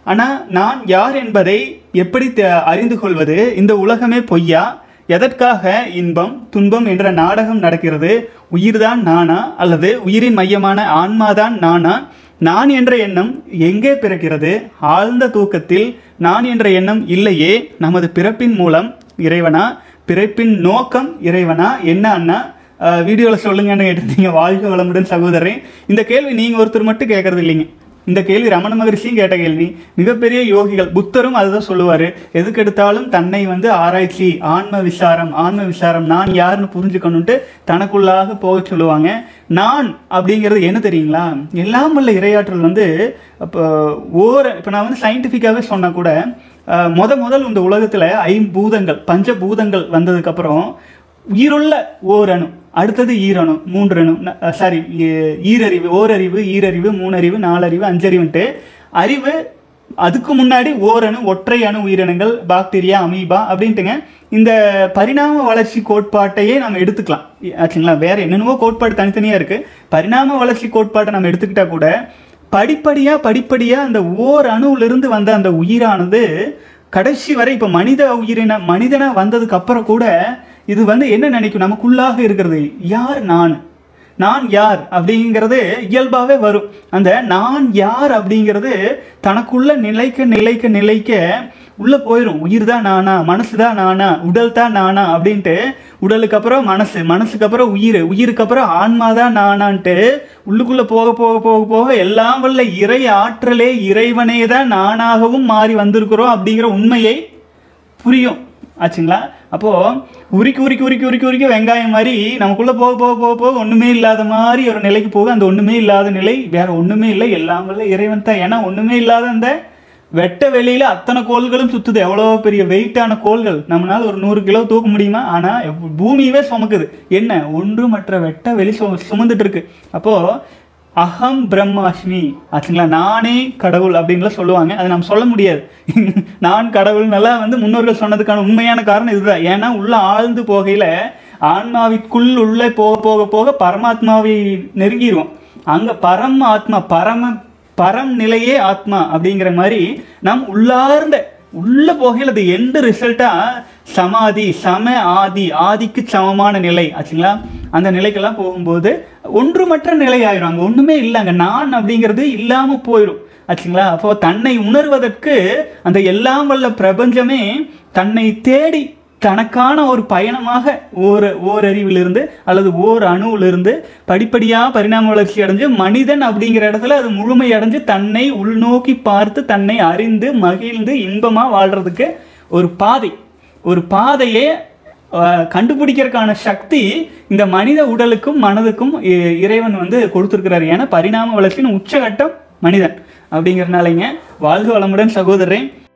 ஆனால் நான் யார் என்பதை எப்படி தெ- அறிந்து கொள்வது இந்த உலகமே பொய்யா எதற்காக இன்பம் துன்பம் என்ற நாடகம் நடக்கிறது உயிர்தான் நானா அல்லது உயிரின் மையமான ஆன்மாதான் நானா நான் என்ற எண்ணம் எங்கே பிறக்கிறது ஆழ்ந்த தூக்கத்தில் நான் என்ற எண்ணம் இல்லையே நமது பிறப்பின் மூலம் இறைவனா பிறப்பின் நோக்கம் இறைவனா என்ன அண்ணா வீடியோவில் சொல்லுங்கன்னு கேட்டிருந்தீங்க வாழ்க வளமுடன் சகோதரன் இந்த கேள்வி நீங்கள் ஒருத்தர் மட்டும் கேட்கறது இல்லைங்க இந்த கேள்வி ரமண மகரிஷியும் கேட்ட கேள்வி மிகப்பெரிய யோகிகள் புத்தரும் அதுதான் சொல்லுவார் எதுக்கெடுத்தாலும் தன்னை வந்து ஆராய்ச்சி ஆன்ம விசாரம் ஆன்ம விசாரம் நான் யாருன்னு புரிஞ்சுக்கணுன்ட்டு தனக்குள்ளாக போக சொல்லுவாங்க நான் அப்படிங்கிறது என்ன தெரியுங்களா எல்லாம் வல்ல இரையாற்றல் வந்து இப்போ ஓர இப்போ நான் வந்து சயின்டிஃபிக்காகவே சொன்னால் கூட அஹ், முத முதல் இந்த உலகத்தில் ஐம்பூதங்கள் பஞ்சபூதங்கள் வந்ததுக்கப்புறம் உயிருள்ள ஓரணு அடுத்தது ஈரணு மூன்றணு சாரி ஈரறிவு ஓரறிவு ஈரறிவு மூணறிவு நாலறிவு அஞ்சறிவுன்ட்டு அறிவு அதுக்கு முன்னாடி ஓரணு ஒற்றை அணு உயிரினங்கள் பாக்டீரியா அமீபா அப்படின்ட்டுங்க இந்த பரிணாம வளர்ச்சி கோட்பாட்டையே நம்ம எடுத்துக்கலாம் ஆச்சுங்களா வேற என்னென்னவோ கோட்பாடு தனித்தனியாக இருக்குது பரிணாம வளர்ச்சி கோட்பாட்டை நம்ம எடுத்துக்கிட்டா கூட படிப்படியாக படிப்படியாக அந்த ஓர் அணுவிலிருந்து வந்த அந்த உயிரானது கடைசி வரை இப்போ மனித உயிரின மனிதனாக வந்ததுக்கு அப்புறம் கூட இது வந்து என்ன நினைக்கும் நமக்குள்ளாக இருக்கிறது யார் நான் நான் யார் அப்படிங்கிறது இயல்பாகவே வரும் அந்த நான் யார் அப்படிங்கிறது தனக்குள்ள நிலைக்க நிலைக்க நிலைக்க உள்ளே போயிடும் உயிர் தான் நானா மனசு தான் நானா உடல் தான் நானா அப்படின்ட்டு உடலுக்கு அப்புறம் மனசு மனசுக்கு அப்புறம் உயிர் உயிருக்கு அப்புறம் ஆன்மா தான் நானான்ட்டு உள்ளுக்குள்ளே போக போக போக போக எல்லாம் வல்ல இறை ஆற்றலே இறைவனே தான் நானாகவும் மாறி வந்திருக்கிறோம் அப்படிங்கிற உண்மையை புரியும் ஆச்சுங்களா அப்போ உரிக்கி உரிக்கி உரிக்கி உரிக்கி உரிக்கி வெங்காயம் மாதிரி நமக்குள்ள போக போக போக போக ஒண்ணுமே இல்லாத மாதிரி ஒரு நிலைக்கு போக அந்த ஒண்ணுமே இல்லாத நிலை வேற ஒண்ணுமே இல்லை எல்லாம் வல்ல இறைவன் தான் ஏன்னா ஒண்ணுமே இல்லாத அந்த வெட்ட வெளியில அத்தனை கோள்களும் சுத்துது எவ்வளோ பெரிய வெயிட்டான கோள்கள் நம்மளால ஒரு நூறு கிலோ தூக்க முடியுமா ஆனா எவ்வ- பூமியவே சுமக்குது என்ன ஒன்று மற்ற வெட்ட வெளி சு- சுமந்துட்டு இருக்கு அப்போ அகம் பிரம்மாஸ்மி ஆச்சுங்களா நானே கடவுள் அப்படின்லாம் சொல்லுவாங்க அதை நம்ம சொல்ல முடியாது நான் கடவுள் நல்லா வந்து முன்னோர்கள் சொன்னதுக்கான உண்மையான காரணம் இதுதான் ஏன்னா உள்ள ஆழ்ந்து போகையில ஆன்மாவிற்குள் உள்ளே போக போக போக பரமாத்மாவை நெருங்கிடுவோம் அங்க பரம் ஆத்மா பரம பரம் நிலையே ஆத்மா அப்படிங்கிற மாதிரி நாம் உள்ளார்ந்த உள்ள போகையில் அது எந்த ரிசல்ட்டா சமாதி சம ஆதி ஆதிக்கு சமமான நிலை ஆச்சுங்களா அந்த நிலைக்கெல்லாம் போகும்போது ஒன்றுமற்ற நிலை ஆயிரும் அங்கே ஒன்றுமே இல்லை அங்கே நான் அப்படிங்கிறது இல்லாமல் போயிடும் ஆச்சுங்களா அப்போ தன்னை உணர்வதற்கு அந்த எல்லாம் வல்ல பிரபஞ்சமே தன்னை தேடி தனக்கான ஒரு பயணமாக ஓர் ஓரறிவிலிருந்து அல்லது ஓர் அணுவிலிருந்து படிப்படியாக பரிணாம வளர்ச்சி அடைஞ்சு மனிதன் அப்படிங்கிற இடத்துல அது முழுமை அடைஞ்சு தன்னை உள்நோக்கி பார்த்து தன்னை அறிந்து மகிழ்ந்து இன்பமாக வாழ்றதுக்கு ஒரு பாதை ஒரு பாதையே அஹ், கண்டுபிடிக்கிறதுக்கான சக்தி இந்த மனித உடலுக்கும் மனதுக்கும் இ- இறைவன் வந்து கொடுத்துருக்கிறாரு ஏன்னா பரிணாம வளர்ச்சியின் உச்சகட்டம் மனிதன் அப்படிங்கிறனாலங்க வாழ்க வளமுடன் சகோதரன்